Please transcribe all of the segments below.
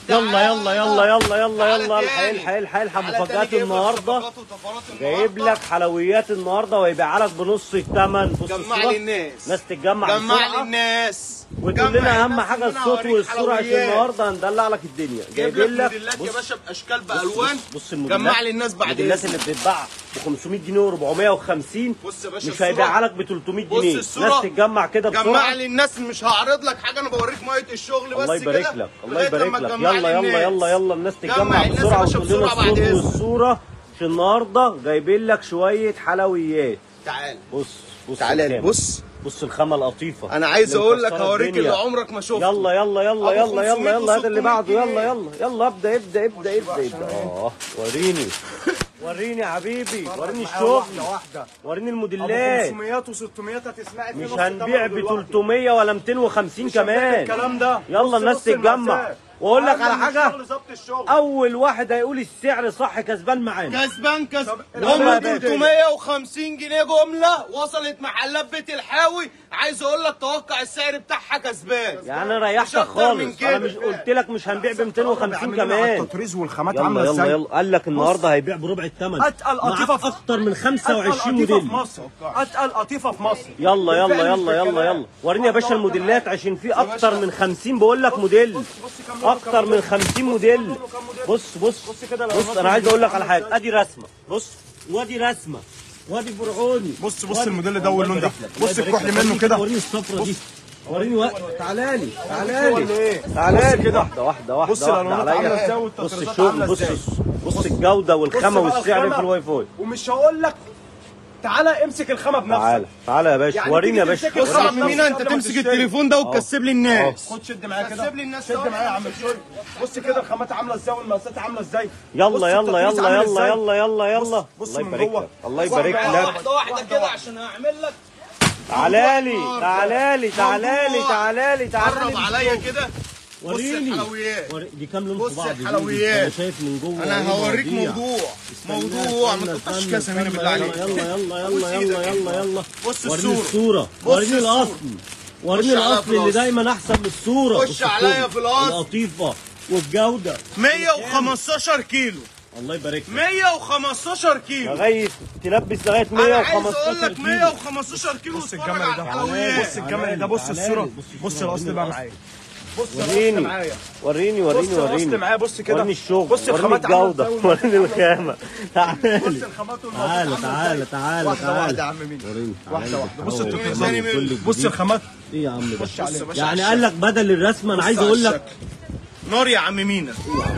يلا يلا يلا يلا يلا يلا تعالى الحق تاني. الحق الحق الحق تعالى تاني مفاجآت جايب لك النهارده صفقات وطفرات جايب النهاردة. لك حلويات النهارده ويبيع لك بنص الثمن بص جمع الصورة. لي الناس ناس تتجمع جمع لي بسرعه الناس وتقول جمع لنا اهم الناس حاجه إن أنا الصوت هوريك والصوره عشان حلويات. النهارده هندلع لك الدنيا جايب جايبين لك لك موديلات يا بص باشا باشكال بص بالوان بص, بص الموديلات جمع لي الناس بعد الموديلات إذنك. اللي بتتباع ب 500 جنيه و450 بص يا باشا مش الصورة. هيبيعها لك ب 300 بص جنيه الصورة. ناس تتجمع كده جمع بسرعه لي الناس مش هعرض لك حاجه انا بوريك ميه الشغل بس الله يبارك كده لك الله لغاية يبارك لما لك تجمع لي يلا يلا الناس. يلا يلا الناس جمع تتجمع الناس يا بسرعه باشا وتقول لنا بسرعة بعد الصوت إذنك. والصوره عشان النهارده جايبين لك شويه حلويات تعال بص بص تعالى الخامة. بص بص الخامه اللطيفه انا عايز اللي اقول لك مكسرة هوريك الدنيا. اللي عمرك ما شفته يلا يلا يلا أبو يلا يلا 500 يلا هات اللي و600 بعده يلا جنيه. يلا يلا ابدا ابدا ابدا ابدا ابدا اه وريني وريني يا حبيبي وريني الشغل واحده واحده وريني ابو الموديلات 500 و600 هتسمعي في مش نص هنبيع ثمنه ب دلوقتي. 300 ولا 250 مش هنبيع كمان الكلام ده يلا بص- الناس بص تتجمع المأساة. واقول لك أهم على من حاجه الشغل ظبط الشغل اول واحد هيقول السعر صح كسبان معانا كسبان كسبان يلا هم يا باشا. 350 جنيه جمله وصلت محلات بيت الحاوي عايز اقول لك توقع السعر بتاعها كسبان يعني انا مش ريحتك أكتر من خالص كده. انا مش قلت لك مش هنبيع ب 250 عاملين على كمان التطريز والخامات يلا عامله يلا ازاي يلا قال لك النهارده هيبيع بربع الثمن اتقل قطيفه معاك في اكتر من اتقل 25 قطيفه موديل في مصر اتقل قطيفه في مصر يلا يلا بالفعل مش يلا يلا بالكلام. يلا وريني يا باشا الموديلات عشان في اكتر من 50 بقول لك موديل بص كام لون، اكتر كام من لون. 50 موديل كام موديل. بص بص بص كده لو بص الناس انا عايز اقول لك على عاملة حاجه ادي رسمه بص وادي رسمه وادي فرعوني بص- بص وادي- الموديل ده واللون ده. الله يبارك لك، بص الله الكحل يبارك لك. منه وريني كده. وريني الصفرة دي وريني وقت تعالى لي تعالى ولا لي ايه؟ تعالى بص لي كده. واحده واحده واحده بص واحده الألوانات عليا. عاملة إزاي بص والتطريزات الشغل عاملة بص إزاي. بص الجوده والخامه بص بقى والسعر الخامة. في الواي فاي ومش هقول لك تعالى امسك الخامه بنفسك تعالى تعالى يا باشا يعني وريني يا تيجي باشا تمسك بص يا وريني عم مينا انت قبل ما تمسك تشتري. التليفون ده وتكسب لي الناس خد شد معايا كده كسب لي الناس شد ثواني. معايا يا عم شد بص كده الخامات عامله ازاي والمقاسات عامله ازاي بص يلا يلا التطريز يلا عامل يلا إزاي. يلا يلا يلا بص الله من يبارك جوه. لك الله بص يبارك بقى. لك واحده واحده كده عشان هعمل لك تعالى لي تعالى لي تعالى لي موضوع. تعالى لي تعالى قرب لي عليا كده بص وريني الحلويات وري- دي كام لون بص في بعض دي؟ الحلويات. انا شايف من جوه انا إيه هوريك مواضيع. موضوع استنى، موضوع استنى، ما تحطش استنى، كاس هنا استنى، بالله عليك يلا يلا يلا بص يلا إيدك يلا يلا كده. يلا بص وريني الصورة. الصورة بص وريني الصورة. الاصل وريني خش عليا الاصل في اللي الأصل. دايما احسن من الصورة خش بص عليا الصورة. في الأصل. القطيفة والجودة 115 كيلو الله يبارك لك 115 كيلو لغاية تلبس لغاية انا عايز اقول 115 لك كيلو 115 كيلو بص اتفرج الجمل على ده الحلويات بص الجمل ده بص تعالى الصوره لي. بص بص الصورة. الاصل وريني بقى الأصل. معايا بص الاصل وريني معايا وريني بص وريني الاصل وريني معايا بص كده وريني الشغل بص وريني الخامات عاملة الجودة إزاي وريني الخامة تعالى بص لي الخامات تعالى والمقاسات تعالى عاملة إزاي. تعالى واحده تعالى واحده يا عم مين وريني واحده تعالى واحده بص تعالى. التطريز ثاني كل منه. جديد. بص الخامات ايه يا عم ده خش عليه. بص يا باشا يعني على قال لك بدل الرسمه انا عايز على اقول لك الشكل. نار يا عم مينا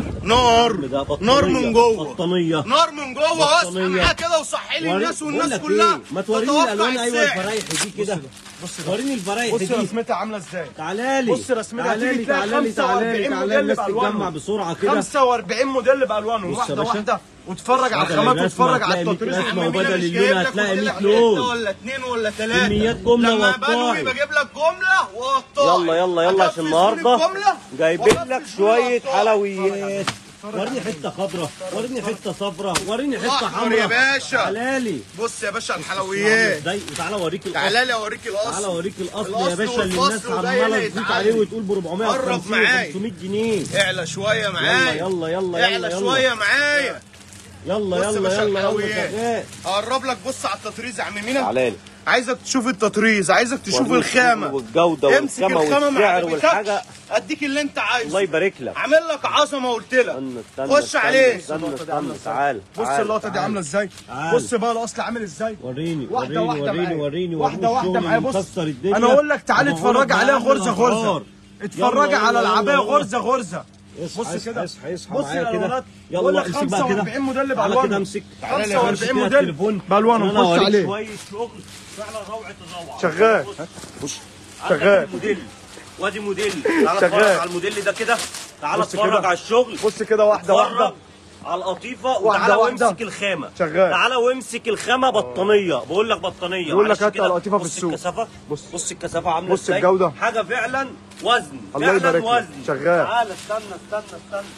نار ده بطانية. نار من جوه بطانيه نار من جوه واصحى بطانية. معاه كده وصحي لي وري- الناس بقول والناس لك كلها إيه؟ ما توريني تتوقع الالوان ايوه السعر. الفرايح دي كده بص ده. وريني الفرايح بص دي رسمتها عامله ازاي تعالى لي بص رسمتها تعالى هتيجي لي تلاقي تعالى لي تعالى لي 45 تعالى موديل الناس بألوانهم. تتجمع بسرعه كده 45 موديل بالوانهم بص يا واحده باشا. واحده واتفرج على بدل الخامات الرسمة واتفرج على هتلاقي 100 التطريز رسمة عم مينا وبدل مش اللون جايب لك هتلاقي قلت 100 لك لون. حتة ولا اتنين ولا تلاته كميات جملة لما وقطاعي. بنوي بجيب لك جمله وقطاعي يلا يلا يلا أنفذ عشان من النهارده الجملة جايبين وأنفذ لك من شويه القطاعي. حلويات وريني حته خضراء وريني حته صفراء وريني حته أحمر يا حمراء باشا. تعالى لي بص يا باشا الحلويات ازاي وتعالى اوريك الاصل تعالى لي اوريك تعالى الاصل اوريك الاصل يا الأصل باشا اللي والفصل الناس وده عماله هنا تزيد يتعلم. عليه وتقول ب 450 قرب معايا. 500 جنيه اعلى شويه معايا يلا يلا يلا اعلى يلا شويه معايا يلا بص يا يلا باشا يلا يلا الحلويات. شغال هقرب لك بص على التطريز يا عم مينا تعالى لي عايزك تشوف التطريز عايزك تشوف وريني الخامه والجوده امسك والخامه الخامه ما والسعر عجبتكش والحاجه اديك اللي انت الله عايزه يبارك لك عامل لك عظمه قلت لك استنى استنى خش استنى عليه. استنى استنى تعال بص تعال، اللقطه دي تعال. عامله ازاي تعال. بص بقى الاصل عامل ازاي وريني واحده وريني واحده وريني معايا وريني واحده وريني واحده الشغل معايا اللي بص مكسر الدنيا انا اقول لك تعالى أنا بقول لك اتفرج عليها تعالى غرزه غرزه الأسرار. اتفرج يلا، على يلا، العبايه يلا. غرزه غرزه اصحى بص كده اصحى اصحى بص معايا كده الألوانات. بقول يلا لك امسك بقى كده 45 موديل تعالى بألوانهم. كده امسك 45 كده موديل التليفون بألوانهم. عشان أنا خش أوريك عليه. شويه شغل فعلا روعه الروعه شغال. بص شغال. شغال الموديل وادي موديل تعالى شغال. اتفرج على الموديل ده كده تعالى بص اتفرج كده. على الشغل بص كده واحده اتفرج واحده على القطيفه واحدة وتعالى واحدة. وامسك الخامه شغال. تعالى وامسك الخامه بطانيه بقول لك بطانيه بقول لك معلش هات كده. القطيفة في بص السوق. الكثافه بص. بص الكثافه عامله بص ازاي الجودة. حاجه فعلا وزن الله فعلا يبارك لك. وزن شغال. تعالى استنى استنى استنى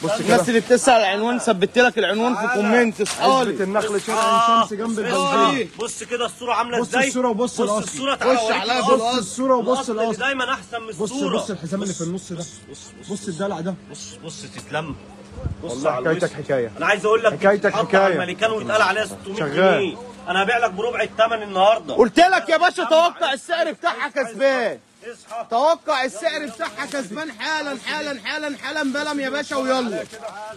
الناس اللي بتسال العنوان ثبت لك العنوان في كومنت عزبة اصحالي النخل شارع عين شمس جنب البنزين بص كده الصورة عاملة بص ازاي الصورة وبص بص الأصل. الصورة تعالى خش أوريك عليها الأصل. بص الصورة وبص الأصل اللي الأصل دايما أحسن من بص الصورة بص الحزام اللي في النص ده بص بص بص الدلع ده بص بص تتلم بص والله على حكايتك الوش. حكاية انا عايز اقول لك حكايتك بتتحط حكاية. على الملكان ويتقال عليها 600 شغال. جنيه انا هبيع لك بربع الثمن النهارده قلت لك يا باشا توقع السعر بتاعها كسبان اصحى توقع السعر بتاعها كسبان حالا حالا حالا حالا بلم يا باشا ويلا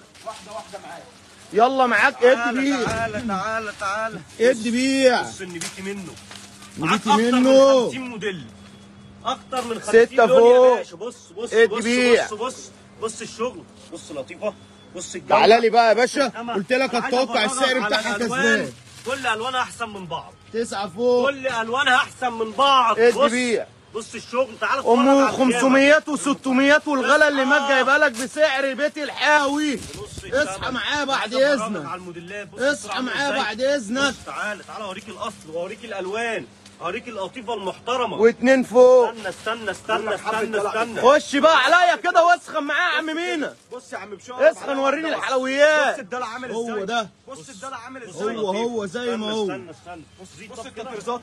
يلا معاك ادي تعالى بيع تعالى تعالى تعالى ادي بيع بص النبيتي منه نبيتي معاك أكتر منه. من 50 موديل اكتر من 50 ستة لون فوق. يا باشا بص بص ادي بص بيع. بص بص بص الشغل بص لطيفه بص الجو تعالى لي بقى يا باشا أما قلت لك أنا عايز هتوقع أفرجك السعر على بتاعها الألوان. كسبان كل الوانها احسن من بعض تسعة فوق كل الوانها احسن من بعض ادي بص بيع. بص الشغل تعالى اتفرج ام على الخيامة. 500 و600 والغلا اللي ما آه. جايبها لك بسعر بيت الحاوي بص اصحى الشبك. معايا بعد عايز أفرجك اذنك على الموديلات بص اصحى الصورة معايا عاملة بعد إزاي. اذنك بص تعالى تعالى اوريك الاصل واوريك الالوان اوريك القطيفه المحترمه واتنين فوق استنى استنى استنى استنى استنى خش بقى عليا كده واسخن معايا يا عم مينا بص يا عم بشوية اسخن وريني بص الحلويات الدلع عامل هو ازاي ده بص الدلع عامل بص ازاي هو هو زي ما هو استنى استنى بص زيد بص طب كده. التطريزات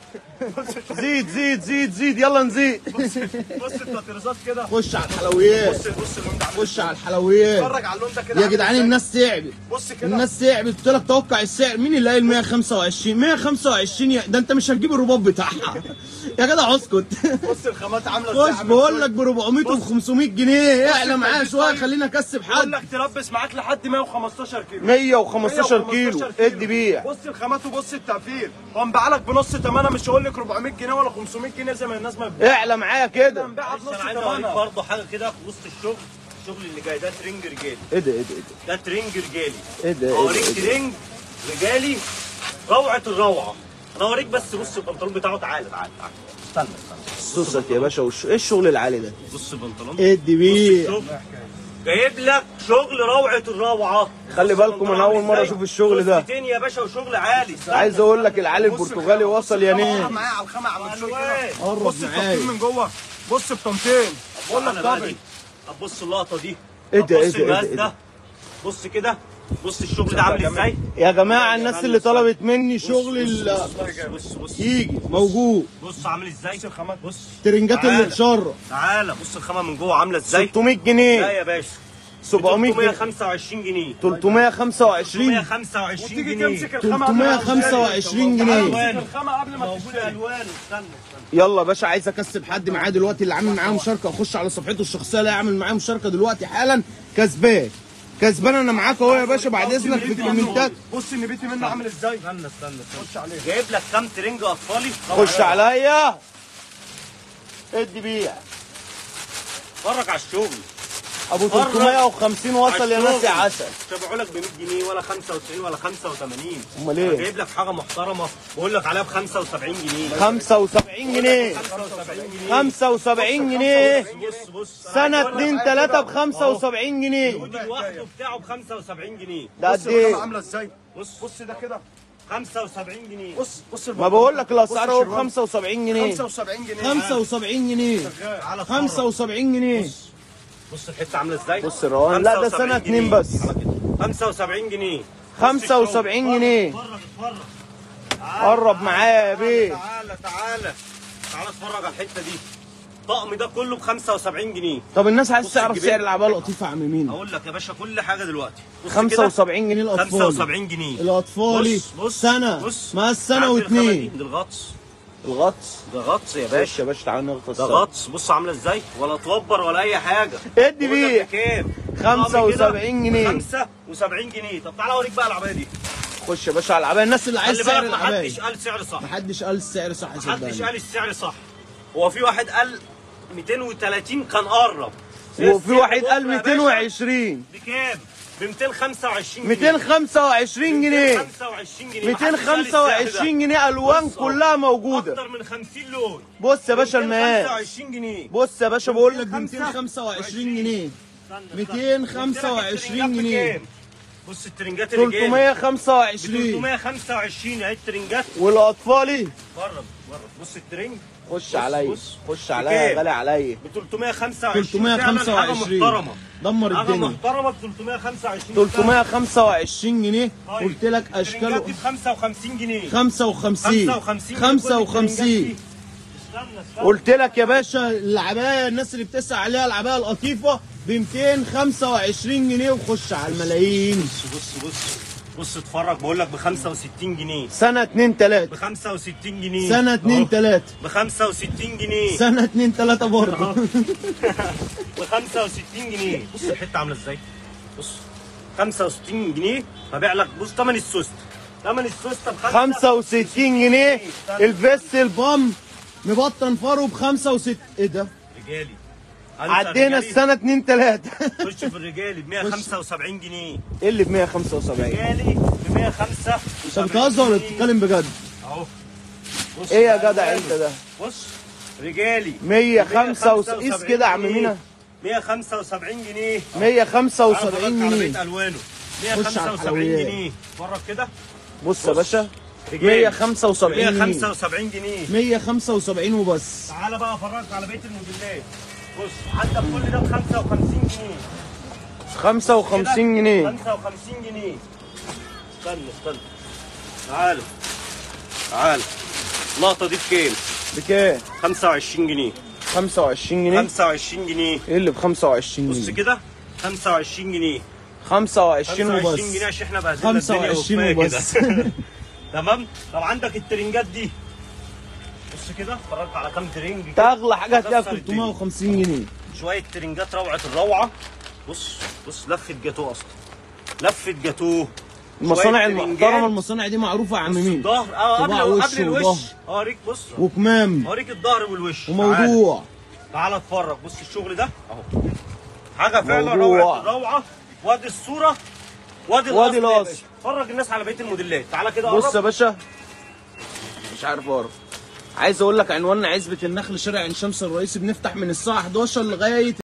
زيد زيد زيد زيد يلا نزيد بص التطريزات كده خش على الحلويات بص بص اللون ده عامل خش على الحلويات اتفرج على اللون ده كده يا عامل جدعان إزاي. الناس تعبت بص كده الناس تعبت قلت لك توقع السعر مين اللي قايل 125 125 يا- ده انت مش هتجيب الرباط بتاعها يا جدع اسكت بص الخامات عامله ازاي خش عامل بقول إزاي. لك ب 400 و 500 جنيه اعلى معايا التلبيس شويه طيب. خلينا اكسب بقول حد لك تلبس معاك لحد 115 كيلو 115 كيلو ادي بيع بص الخامات وبص التقفيل هو مبيعلك بنص ثمنها مش هقول لك 400 جنيه ولا 500 جنيه زي ما الناس ما بتبيع اعلى معايا كده مبيعها بص بنص انا عايز اوريك ثمنها برضه حاجه كده في وسط الشغل الشغل اللي جاي ده ترنج رجالي ايه ده ايه ده ده ترنج رجالي ايه ده ايه اوريك ده ترنج رجالي روعه الروعه انا اوريك بس بص البنطلون بتاعه تعالى تعالى تعالى استنى استنى صوصك يا باشا وش ايه الشغل العالي ده بص البنطلون ادي بص بيع الشغل جايب لك شغل روعه الروعه خلي بص بالكم البنطلون انا اول عامل مره إزاي. اشوف الشغل ده فستين يا باشا وشغل عالي استنى. عايز اقول لك العالي البرتغالي وصل يا نيم معايا على الخامه عم بشوي ألوان. كده قرب بص معايا. التنطيل من جوه بص بطنطين بقول لك تعالى بقى طبعا دي. طب بص اللقطه دي إيه طب ده، إيه بص ده، إيه ده، المقاس إيه ده؟ بص كده بص الشغل ده عامل ازاي يا جماعه الناس اللي طلبت مني شغل ال- بص بص يجي موجود بص عامل ازاي بص الخامات بص ترنجات اللي تعالى. تشرف تعالى بص الخامه من جوه عامله ازاي 600 لا جنيه يا باشا 700 جنيه 325 جنيه 325 325 وتيجي جنيه تمسك الخامه قبل ما 325 تشتري. جنيه تمسك الخامه قبل ما موجود تشتري الوان استنى استنى يلا يا باشا عايز اكسب حد معاه دلوقتي اللي عامل معاه مشاركه اخش على صفحته الشخصيه اللي هيعمل معاه مشاركه دلوقتي حالا كسبان كسبان انا معاك اهو يا باشا بعد اذنك في الكومنتات بص النبيتي منه عامل ازاي استنى استنى استنى خش عليه جايب لك كام ترنج اطفالي خش عليا ادي بيع اتفرج على الشغل ابو 350 وصل يا ناس يا الشغل. عسل شبعوا لك ب 100 جنيه ولا 95 ولا 85 امال ايه؟ أنا جايب لك حاجه محترمه بقول لك عليها ب 75 جنيه 75 جنيه 75 جنيه 75 جنيه بص بص أنا سنة عايز أقول لك 2 3 ب 75 جنيه الهودي لوحده بتاعه ب 75 جنيه ده بص قد الخامه ايه؟ عامله ازاي بص بص ده كده 75 جنيه بص بص ما بقول لك الاسعار اهو ب الشروال. 75 جنيه 75 جنيه 75 جنيه تعالى اتفرج. 75 جنيه بص الحته عامله ازاي بص الروان لا ده 75 سنة جنيه. 2 بس 75 جنيه 75 جنيه اتفرج اتفرج قرب معايا يا بيه تعالى تعالى تعالى اتفرج على الحته دي الطقم ده كله ب 75 جنيه طب الناس عايز بص تعرف الجبال. سعر العبايه اللطيفه يا عم مين اقول لك يا باشا كل حاجه دلوقتي بص كده. 75 جنيه الاطفال 75 جنيه الاطفال بص بص سنه بص ما السنه عندي الخامة دي، واتنين دي الغطس الغطس ده غطس يا باشا باشا يا باشا تعالى نغطس ده غطس بص عامله ازاي ولا توبر ولا اي حاجه ادي بقول لك بيه بكام 75 جنيه 75 جنيه طب تعالى اوريك بقى العبايه دي خش يا باشا على العبايه الناس اللي عايز خلي سعر بالك العبايه محدش قال سعر صح محدش قال السعر صح يا محدش صدقني قال السعر صح هو في واحد قال 230 كان قرب وفي واحد بكرة قال يا باشا 220 بكام؟ ب 225 جنيه 225 جنيه 225 جنيه محدش قال السعر 225 جنيه الوان بص أهو. كلها موجوده اكتر من 50 لون بص يا باشا المقاس 225 جنيه بص يا باشا بقول لك ب 225 225 جنيه استنى، استنى. 225 قلت لك جنيه. الترنجات بكام؟ بص الترنجات اللي جايه 325 325 اهي الترنجات والاطفالي بره بره بص الترنج خش عليا بص. خش عليا بكام؟ غالي عليا ب 325 فعلاً حاجه 325 محترمه دمر حاجه الدنيا محترمه ب 325 325 جنيه طيب. قلت لك الترنجات اشكال دي ب 55 جنيه 55 55 55 استنى استنى قلت لك يا باشا العبايه الناس اللي بتسأل عليها العبايه القطيفه ب 225 جنيه وخش على الملايين بص بص بص بص اتفرج بقول لك ب 65 جنيه سنه 2 ب 3 65 جنيه سنه 2 3 ب 65 جنيه سنه 2 3 برضه ب 65 جنيه بص الحته عامله ازاي بص 65 جنيه هبيع لك بص ثمن السوست ثمن السوسته ب 65 جنيه الفيست البام مبطن فارو ب 65 ايه ده؟ رجالي أنسى عدينا رجالي. السنه 2 3 خش في الرجالي ب 175 جنيه ايه اللي ب 175 رجالي ب 175 انت بتهزر ولا بتتكلم بجد؟ اهو بص ايه يا بقى جدع ألوانه. انت ده؟ بص رجالي 105 وس- قيس كده يا عم جنيه. مينا 175 جنيه 175 تعال أفرجك على جنيه بقية الوانه على 175 الحلويات. جنيه اتفرج كده بص يا باشا رجالي. 175 جنيه 175 جنيه 175 وبس تعالى بقى افرجك على بقيه الموديلات بص عندك كل ده ب 55 جنيه 55 جنيه 55 جنيه استنى استنى تعالى تعالى اللقطه دي بكام؟ بكام؟ 25 جنيه 25 جنيه 25 جنيه ايه اللي ب 25 بص جنيه؟ كده 25 جنيه 25 25 وبس جنيه عشان احنا بهدلنا الدنيا 25 وكفايه وبس. كده تمام طب عندك الترنجات دي بص كده اتفرجت على كام ترنج ده كده. اغلى حاجه هتلاقيها ب كسر الدنيا. 350 جنيه شويه ترنجات روعه الروعه بص بص لفه جاتوه اصلا لفه جاتوه المصانع شوية المحترمه ترنجات. المصانع دي معروفه يا عم مين الظهر اه قبل طباع وش قبل الوش وظهر. اوريك بص وكمام اوريك الظهر والوش وموضوع تعال تعال اتفرج بص الشغل ده اهو حاجه فعلا موضوع. روعه الروعه وادي الصوره وادي وادي الأصل يا الأصل. باشا. اتفرج الناس على بقيه الموديلات تعالى كده بص قرب. يا باشا مش عارف اعرف عايز اقول لك عنواننا عزبة النخل شارع عين شمس الرئيسي بنفتح من الساعة 11 لغاية